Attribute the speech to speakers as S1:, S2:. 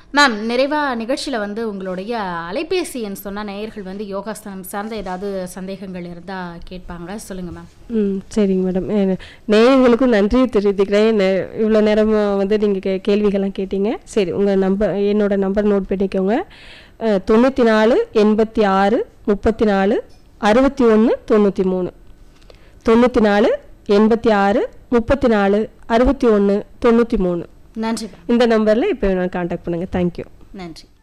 S1: ma'am நிறைவா நிகழ்ச்சியில் வந்து உங்களுடைய அலைபேசி எண் சொன்னால் நேயர்கள் வந்து யோகாசனம் சார்ந்த ஏதாவது சந்தேகங்கள் இருந்தால் கேட்பாங்க சொல்லுங்கள் மேம்
S2: ம் சரிங்க மேடம் நேயர்களுக்கும் நன்றி தெரிவித்துக்கிறேன் நே- இவ்வளோ நேரம் வந்து நீங்கள் கே கேள்விகள்லாம் கேட்டீங்க சரி உங்கள் நம்பர் என்னோட நம்பர் நோட் பண்ணிக்கோங்க அஹ், தொண்ணூற்றி நாலு எண்பத்தி ஆறு முப்பத்தி நாலு அறுபத்தி ஒன்று தொண்ணூற்றி மூணு தொண்ணூற்றி நாலு எண்பத்தி ஆறு முப்பத்தி நாலு அறுபத்தி ஒன்று தொண்ணூற்றி மூணு
S1: நன்றி மேம்
S2: இந்த நம்பரில் இப்போ நான் காண்டாக்ட் பண்ணுங்கள் தேங்க்யூ
S1: நன்றி